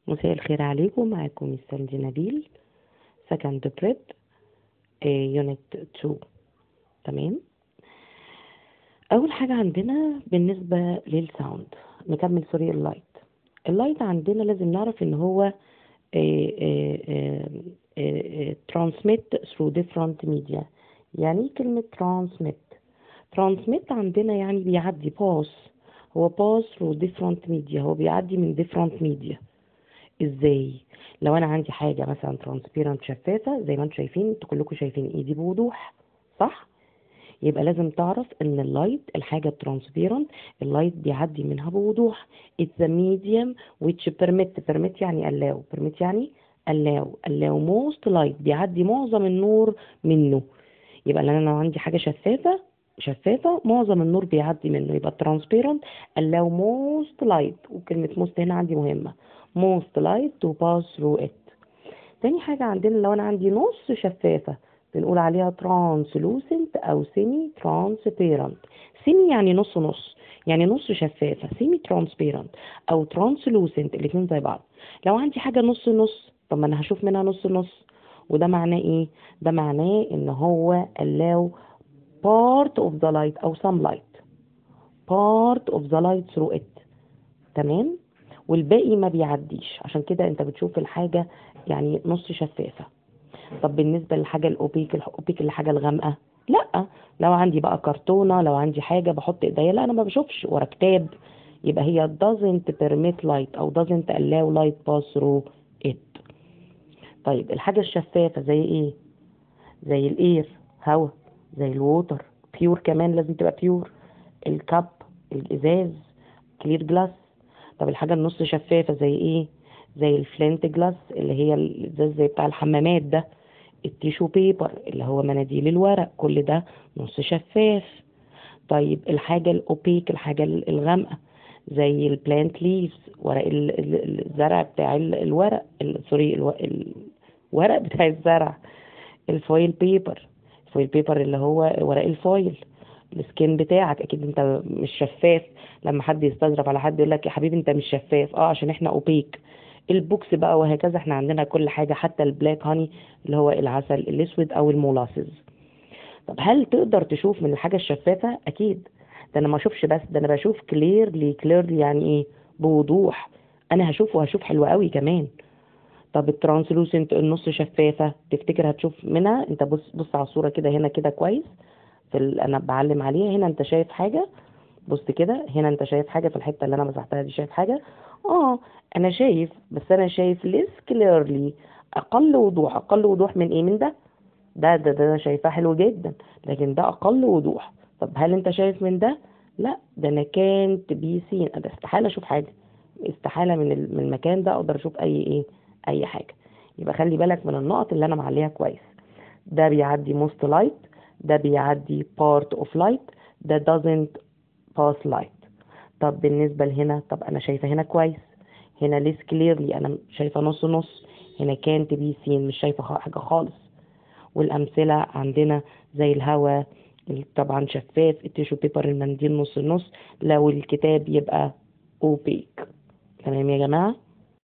مساء الخير عليكم معاكم مستر نبيل سكند بريد يونت 2 تمام اول حاجه عندنا بالنسبه للساوند نكمل سوري اللايت اللايت عندنا لازم نعرف ان هو ترانسميت through different media يعني ايه كلمه ترانسميت ترانسميت عندنا يعني بيعدي باس هو باس through different media هو بيعدي من different media ازاي لو انا عندي حاجه مثلا ترانسبيرنت شفافه زي ما انتم شايفين انتوا كلكم شايفين ايدي بوضوح صح يبقى لازم تعرف ان اللايت الحاجه الترانسبيرنت اللايت بيعدي منها بوضوح it's a medium which permit permit يعني allow permit يعني allow allow most light بيعدي معظم النور منه يبقى لو انا لو عندي حاجه شفافه شفافة معظم النور بيعدي منه يبقى transparent allow most light وكلمة most هنا عندي مهمة most light to pass through it تاني حاجة عندنا لو أنا عندي نص شفافة بنقول عليها translucent أو semi transparent semi يعني نص نص يعني نص شفافة semi transparent أو translucent الاتنين زي بعض لو عندي حاجة نص نص طب ما أنا هشوف منها نص نص وده معناه إيه؟ ده معناه إن هو allow part of the light أو some light part of the light through it تمام والباقي ما بيعديش عشان كده انت بتشوف الحاجة يعني نص شفافة طب بالنسبة للحاجة الأوبيك الأوبيك الحاجة الغامقة لا لو عندي بقى كرتونة لو عندي حاجة بحط ايديا لا أنا ما بشوفش ورا كتاب يبقى هي doesn't permit light أو doesn't allow light pass through it طيب الحاجة الشفافة زي ايه زي الاير هوا زي الووتر بيور كمان لازم تبقى بيور الكب الازاز كلير جلاس طب الحاجه النص شفافه زي ايه زي الفلنت جلاس اللي هي الازاز زي بتاع الحمامات ده التيشو بيبر اللي هو مناديل الورق كل ده نص شفاف طيب الحاجه الاوبيك الحاجه الغامقه زي البلانت ليفز ورق الزرع بتاع الورق سوري الورق بتاع الزرع الفويل بيبر الفويل بيبر اللي هو ورق الفويل السكين بتاعك اكيد انت مش شفاف لما حد يستظرف على حد يقول لك يا حبيبي انت مش شفاف اه عشان احنا اوبيك البوكس بقى وهكذا احنا عندنا كل حاجه حتى البلاك هاني اللي هو العسل الاسود او المولاسز طب هل تقدر تشوف من الحاجه الشفافه اكيد ده انا ما اشوفش بس ده انا بشوف كليرلي كليرلي يعني ايه بوضوح انا هشوف وهشوف حلو قوي كمان طب الترانسلوسنت النص شفافه تفتكر هتشوف منها انت بص بص على الصوره كده هنا كده كويس في ال... انا بعلم عليها هنا انت شايف حاجه بص كده هنا انت شايف حاجه في الحته اللي انا مسحتها دي شايف حاجه اه انا شايف بس انا شايف ليس كليرلي اقل وضوح اقل وضوح من ايه من ده ده ده ده شايفاه حلو جدا لكن ده اقل وضوح طب هل انت شايف من ده لا ده انا كانت بي سين ده استحاله اشوف حاجه استحاله من من المكان ده اقدر اشوف اي ايه اي حاجه يبقى خلي بالك من النقط اللي انا معليها كويس ده بيعدي موست لايت ده بيعدي part of light ده doesn't pass light طب بالنسبة لهنا طب أنا شايفة هنا كويس هنا less clearly أنا شايفة نص نص هنا can't be seen مش شايفة حاجة خالص والأمثلة عندنا زي الهواء طبعا شفاف التيشو بيبر المنديل نص نص لو الكتاب يبقى opaque تمام يا جماعة